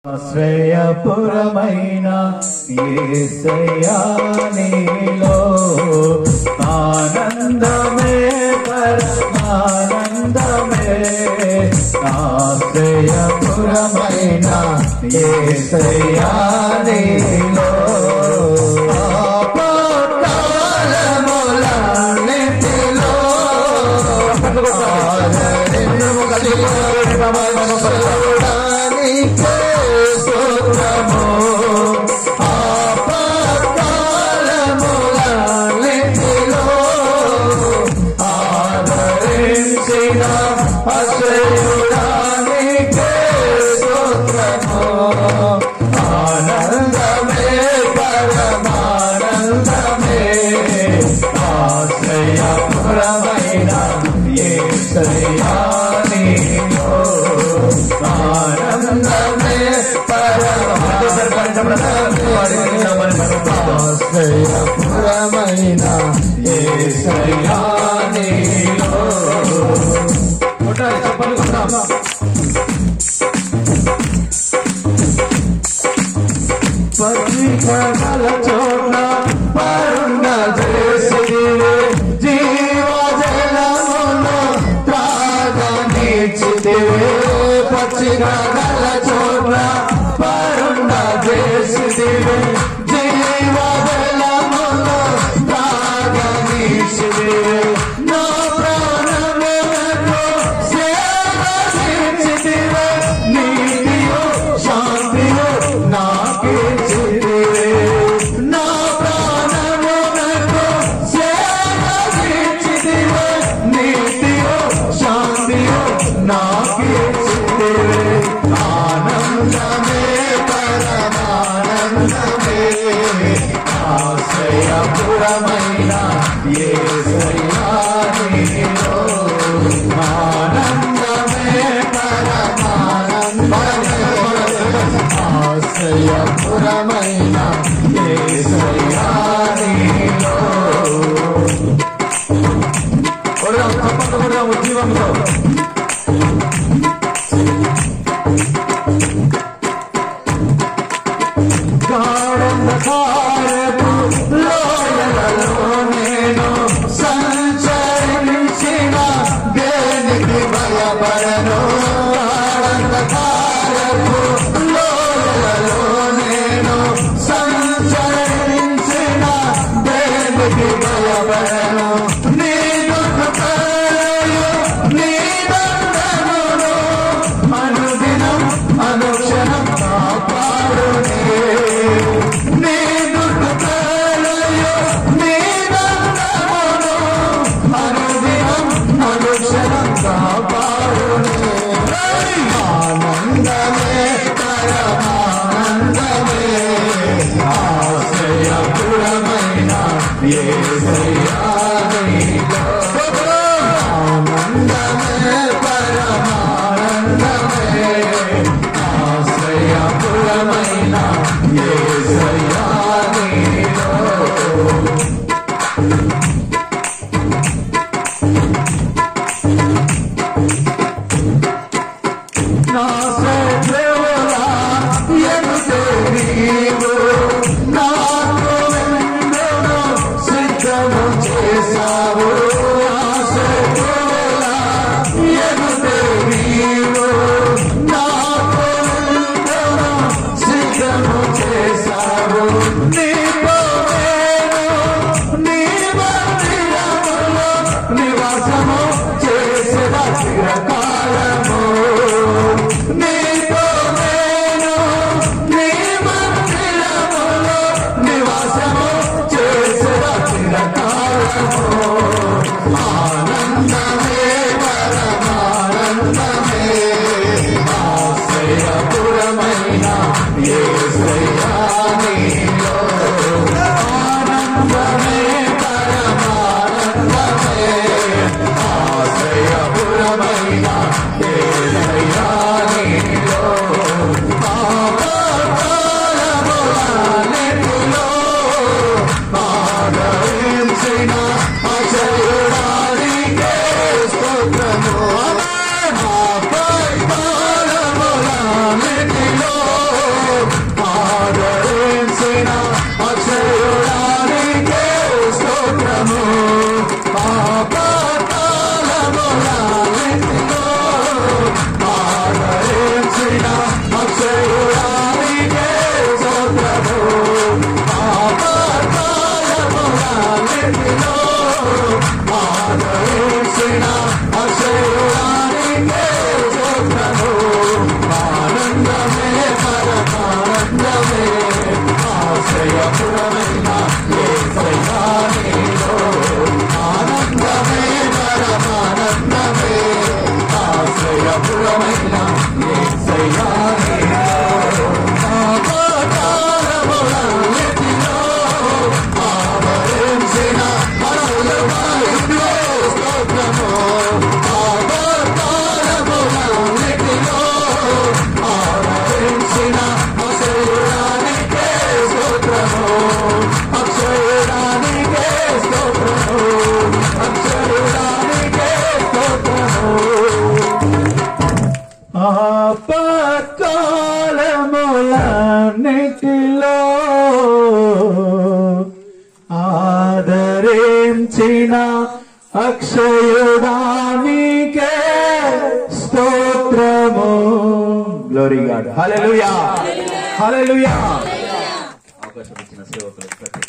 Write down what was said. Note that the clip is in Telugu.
ఆశ్రయపురమైన యేసయ్యా నీలో ఆనందమే పరమానందమే ఆశ్రయపురమైన యేసయ్యా నీలో ఆపత్కాలములన్నిటిలో ఆదరించడానికే స్తోత్రము. ఆపత్కాలములన్నిటిలో ఆదరించిన అశ్రయుడానికే స్తోత్రము. ఆనందమే పరమానందమే ఆశ్రయపురమైన యేసయ్యానిలో ఆనందమే ఆశ్రయపురమైన యేసయ్యానిలో కొట్టాలి చెప్పండి కొట్టాలి పత్రికల చోట పరుణ చేసిదివే జీవజలమును త్రాగనిచ్చితివే పత్రికల చోట పరుణ చేసిదివే జీవజలమును త్రాగనిచ్చితివే నా ప్రాణములకు సేవనిచ్చితివే నీతియు శాంతియు నాకిచ్చితివే నా ప్రాణములకు సేవనిచ్చితివే నీతియు శాంతియు నాకిచ్చితివే ఆనందమే పరమానందమే ఆశ్రయపురమైన యేసయ్యానిలో ఆనందమే పరమానందమే ఆశ్రయపురమైన యేసయ్యానిలో కొడదాం తప్పక కొడదాం ఉద్యమంతో గాఢంధకారపు లోయలలో నేను సంచరించిన దేనికి భయపడను గాఢంధకారపు లోయలలో నేను సంచరించిన దేనికి భయపడను నీ దుఃఖాలయు నీ దండమును అనుదినం అనుక్షణం కాపాడునే నీ దుఃఖాలయు నీ దండమును అనుదినం అనుక్షణం కాపాడునే ఆనందమే పరమానందమే ఆశ్రయపురమైన యేసయ్యానిలో ఆనందమే పరమానందమే ఆశ్రయపురమైన యేసయ్యానిలో నా శత్రువులా ఎదుటే నీవు నాకు వెండును సిద్ధము చేశావు నా శత్రువులా ఎదుటే నీవు నాకు వెండును సిద్ధము చేశావు నీతో నేను ఆదరించిన అక్షయుడానికే స్తోత్రము గ్లోరీ గాడ్ హల్లెలూయా హల్లెలూయా అవకాశం ఇచ్చిన సేవకులకు ప్రత్యేక